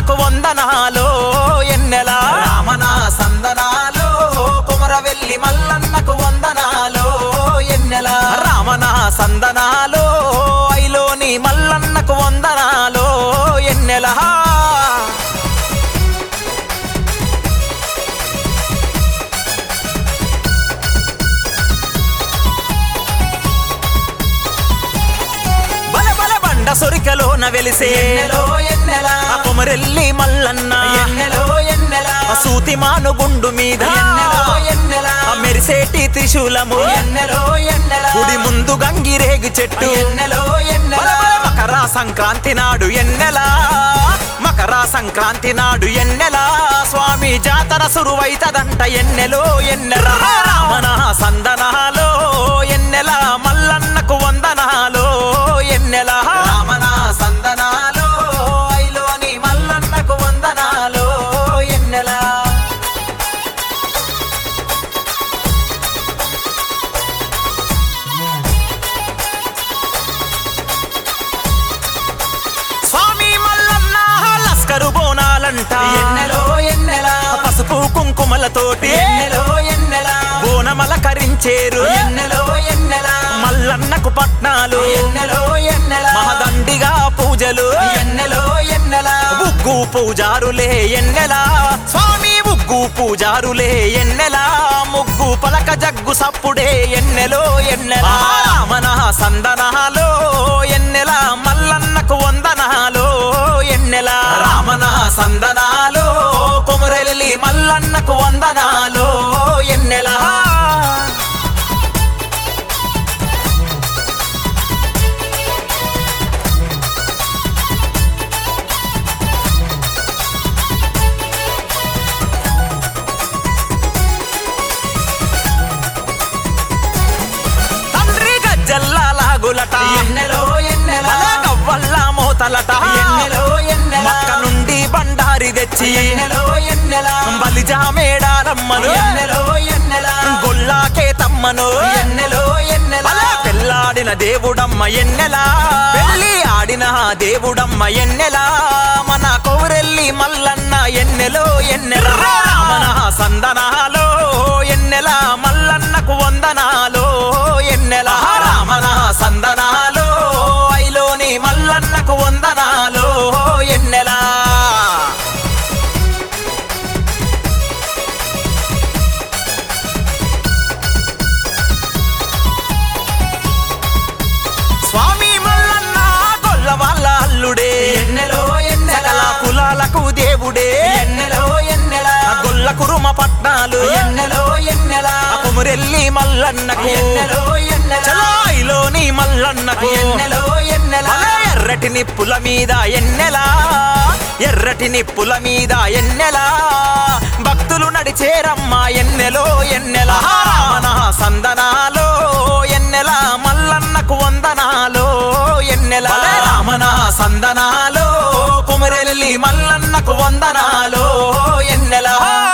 మల్లన్నకు వందనాలో ఎన్నెల రామన సందనాలో కుమరవెల్లి మల్లన్నకు వందనాలో ఎన్నెల రామన సందనాలో ఐలోని మల్లన్నకు వందనాలో ఎన్నెల బల బల బండ సొరికలోన వెలిసే ఎన్నెలో ఎన్నెల ఆ కొమరెల్లి మల్లన్న ఎన్నెలో ఎన్నెల ఆ సూతి మాను గుండు మీద ఎన్నెలో ఎన్నెల ఆ మెరిసేటి త్రిశూలము ఎన్నెలో ఎన్నెల గుడి ముందు గంగిరేగి చెట్టు ఎన్నెలో ఎన్నెల బల బల మకర సంక్రాంతి నాడు ఎన్నెలా మకర సంక్రాంతి నాడు ఎన్నెలా స్వామి జాతర సురువైతదంట ఎన్నెలో ఎన్నెల రామన సందనాలో ఎన్నెల మల్లన్నకు వందనాలో ఎన్నెల రామన సందనాలో ఐలోని మల్లన్నకు వందనాలో ఎన్నెల స్వామి మల్లన్న లస్కరు బోనాలంట ఎన్నెలో ఎన్నెల పసుపు కుంకుమలతోటి ఎన్నెలో ఎన్నెల బోనమలకరించేరు ఎన్నెలో ఎన్నెల మల్లన్నకు పట్నాలు ఎన్నెలో ఎన్నెల మహదండిగా పూజలు ఎన్నెలో ఎన్నెల బుగ్గు పూజారులే ఎన్నెలా స్వామి బుగ్గు పూజారులే ఎన్నెలా ముగ్గు పలక జగ్గు సప్పుడే ఎన్నెలో ఎన్నెలా రామన సందనాలో ఎన్నెలా మల్లన్నకు వందనాలో ఎన్నెలా రామన సందనాలో కొమరెల్లి మల్లన్నకు వందనాలో ఎన్నెలా తండ్రి గజ్జల్లా లాగులట ఎన్నెలో ఎన్నెల గవ్వల్ల మోతలట ఎన్నెలో ఎన్నెల మక్క నుండి బండారి తెచ్చి ఎన్నెలో ఎన్నెల బలిజా మేడారమ్మను ఎన్నెలో ఎన్నెల గొల్లాకే తమ్మను ఎన్నెలో ఎన్నెల బల పెళ్ళాడిన దేవుడమ్మ ఎన్నెలా పెళ్ళి ఆడిన దేవుడమ్మ ఎన్నెలా మన కౌరెల్లి మల్లన్న ఎన్నెలో ఎన్నెల రామన సందనాలో ఎన్నెలా మల్లన్నకు వందనాలో ఎన్నెల రామన సందనాలో ఐలోని మల్లన్నకు వందనాలో ఎన్నెలా స్వామి మల్లన్న గొల్ల వాళ్ళ అల్లుడే ఎన్నెలో ఎన్నెల సకల కులాలకు దేవుడే ఎన్నెలో ఎన్నెల ఆ గొల్ల కురుమ పట్నాలు ఎన్నెలో ఎన్నెల ఆ కుమురెల్లి మల్లన్నకు ఎన్నెలో ఎన్నెల చలాయిలోని మల్లన్నకు ఎన్నెలో ఎన్నెల మన ఎర్రటి నిప్పుల మీద ఎన్నెలా ఎర్రటి నిప్పుల మీద ఎన్నెలా భక్తులు నడిచేరమ్మ ఎన్నెలో ఎన్నెల రామన సందనాలో ఎన్నెల మల్లన్నకు వందనాలో ఎన్నెల రామన సందనాలో కుమరెల్లి మల్లన్నకు వందనాలో ఎన్నెల